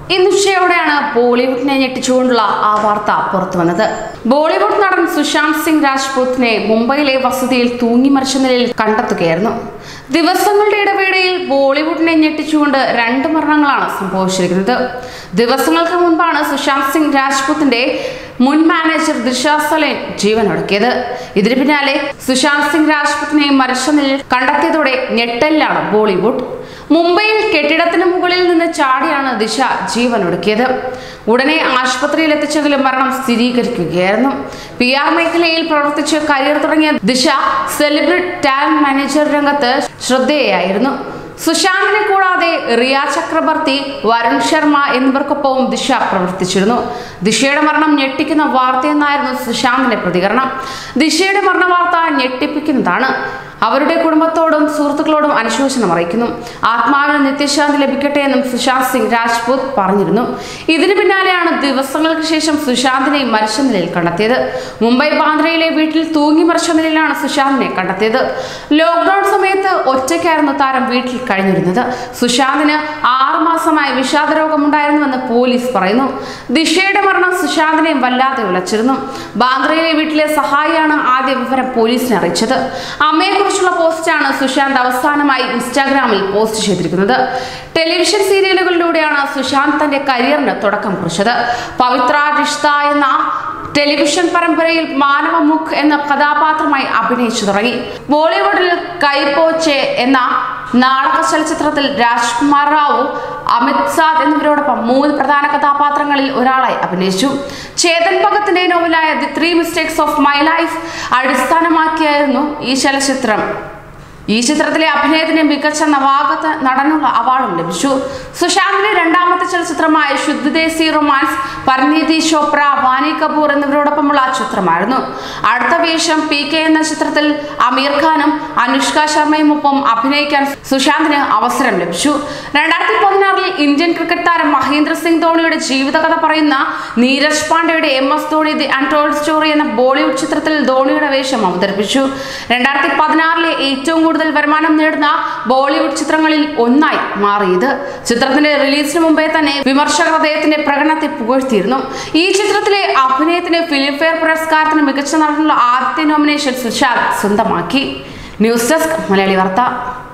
ഇന്ന് ഉച്ചയോടെയാണ് ബോളിവുഡിനെ ഞെട്ടിച്ചുകൊണ്ടുള്ള ആ വാർത്ത പുറത്തു വന്നത് ബോളിവുഡ് നടൻ സുശാന്ത് സിംഗ് രാജ്പൂത്തിനെ മുംബൈയിലെ വസതിയിൽ തൂങ്ങി മരിച്ച നിലയിൽ കണ്ടെത്തുകയായിരുന്നു ദിവസങ്ങളുടെ ഇടവേളയിൽ ബോളിവുഡിനെ ഞെട്ടിച്ചുകൊണ്ട് രണ്ട് മരണങ്ങളാണ് സംഭവിച്ചിരിക്കുന്നത് ദിവസങ്ങൾക്ക് മുൻപാണ് സുശാന്ത് സിംഗ് രാജ്പൂത്തിന്റെ മുൻ മാനേജർ ദിശ സലേൻ ജീവനൊടുക്കിയത് ഇതിന് പിന്നാലെ സുശാന്ത് സിംഗ് രാജ്പൂത്തിനെ മരിച്ച നിലയിൽ കണ്ടെത്തിയതോടെ ഞെട്ടലിലാണ് ബോളിവുഡ് മുംബൈയിൽ കെട്ടിടത്തിന് മുകളിൽ നിന്ന് ചാടിയാണ് ദിശ ജീവനൊടുക്കിയത് ഉടനെ ആശുപത്രിയിൽ എത്തിച്ചെങ്കിലും മരണം സ്ഥിരീകരിക്കുകയായിരുന്നു പി ആർ മേഖലയിൽ പ്രവർത്തിച്ച് കരിയർ തുടങ്ങിയ ദിശ സെലിബ്രിറ്റി ടാലന്റ് മാനേജർ രംഗത്ത് ശ്രദ്ധേയായിരുന്നു സുശാന്തിനെ കൂടാതെ റിയ ചക്രബർത്തി വരുൺ ശർമ്മ എന്നിവർക്കൊപ്പവും ദിശ പ്രവർത്തിച്ചിരുന്നു ദിശയുടെ മരണം ഞെട്ടിക്കുന്ന വാർത്തയെന്നായിരുന്നു സുശാന്തിന്റെ പ്രതികരണം ദിശയുടെ മരണ വാർത്ത ഞെട്ടിപ്പിക്കുന്നതാണ് അവരുടെ കുടുംബത്തോടും സുഹൃത്തുക്കളോടും അനുശോചനം അറിയിക്കുന്നു ആത്മാവിന് നിത്യശാന്തി ലഭിക്കട്ടെ എന്നും സുശാന്ത് സിംഗ് രാജ്പൂത് പറഞ്ഞിരുന്നു ഇതിന് പിന്നാലെയാണ് ദിവസങ്ങൾക്ക് ശേഷം സുശാന്തിനെ മരിച്ച നിലയിൽ കണ്ടെത്തിയത് മുംബൈ ബാന്ദ്രയിലെ വീട്ടിൽ തൂങ്ങി മരിച്ച നിലയിലാണ് സുശാന്തിനെ കണ്ടെത്തിയത് ലോക്ക്ഡൌൺ സമയത്ത് ഒറ്റയ്ക്കായിരുന്നു താരം വീട്ടിൽ കഴിഞ്ഞിരുന്നത് സുശാന്തിന് ആറു മാസമായി വിഷാദ രോഗമുണ്ടായിരുന്നുവെന്ന് പോലീസ് പറയുന്നു ദിശയുടെ മരണം സുശാന്തിനെയും വല്ലാതെ ഉലച്ചിരുന്നു ബാന്ദ്രയിലെ വീട്ടിലെ സഹായിയാണ് ആദ്യ വിവരം പോലീസിനെ അറിയിച്ചത് അമ്മയെക്കുറിച്ചുള്ള പോസ്റ്റാണ് സുശാന്ത് അവസാനമായി ഇൻസ്റ്റാഗ്രാമിൽ പോസ്റ്റ് ചെയ്തിരിക്കുന്നത് ടെലിവിഷൻ സീരിയലുകളിലൂടെയാണ് സുശാന്ത് തന്റെ കരിയറിന് തുടക്കം കുറിച്ചത് പവിത്ര റിഷ്ത എന്ന ടെലിവിഷൻ പരമ്പരയിൽ മാനവ മുഖ് എന്ന കഥാപാത്രമായി അഭിനയിച്ചു തുടങ്ങി ബോളിവുഡിൽ കൈപോച്ചെ എന്ന നാടക ചലച്ചിത്രത്തിൽ രാജ്കുമാർ റാവു അമിത് സാദ് എന്നിവരോടൊപ്പം മൂന്ന് പ്രധാന കഥാപാത്രങ്ങളിൽ ഒരാളായി അഭിനയിച്ചു ചേതൻ ഭഗത്തിന്റെ നോവലായ the three mistakes of my life അടിസ്ഥാനമാക്കിയായിരുന്നു ഈ ചലച്ചിത്രം ഈ ചിത്രത്തിലെ അഭിനയത്തിന് മികച്ച നവാഗത നടനുള്ള അവാർഡും ലഭിച്ചു സുശാന്തിന്റെ രണ്ടാമത്തെ ചലച്ചിത്രമായ ശുദ്ധദേശി റൊമാൻസ് പരിണീതി ചോപ്ര വാനി കപൂർ എന്നിവരോടൊപ്പമുള്ള ചിത്രമായിരുന്നു അടുത്ത വേഷം പി കെ എന്ന ചിത്രത്തിൽ അമീർ ഖാനും അനുഷ്ക ശർമ്മയും ഒപ്പം അഭിനയിക്കാൻ സുശാന്തിന് അവസരം ലഭിച്ചു രണ്ടായിരത്തി പതിനാറിൽ ഇന്ത്യൻ ക്രിക്കറ്റ് താരം മഹേന്ദ്ര സിംഗ് ധോണിയുടെ ജീവിതകഥ പറയുന്ന നീരജ് പാണ്ഡെയുടെ M S Dhoni the untold story എന്ന ബോളിവുഡ് ചിത്രത്തിൽ ധോണിയുടെ വേഷം അവതരിപ്പിച്ചു രണ്ടായിരത്തി പതിനാറിലെ ഏറ്റവും കൂടുതൽ വരുമാനം നേടുന്ന ബോളിവുഡ് ചിത്രങ്ങളിൽ ഒന്നായി മാറിയത് ചിത്രത്തിന്റെ റിലീസിന് മുമ്പേ തന്നെ വിമർശകർ അദ്ദേഹത്തിന്റെ പ്രകടനത്തെ പുകഴ്ത്തിയിരുന്നു ഈ ചിത്രത്തിലെ അഭിനയത്തിന് ഫിലിംഫെയർ പുരസ്കാരത്തിന് മികച്ച നടനുള്ള ആദ്യത്തെ നോമിനേഷൻ സുശാന്ത് സ്വന്തമാക്കി ന്യൂസ് ഡെസ്ക് മലയാളി വാർത്ത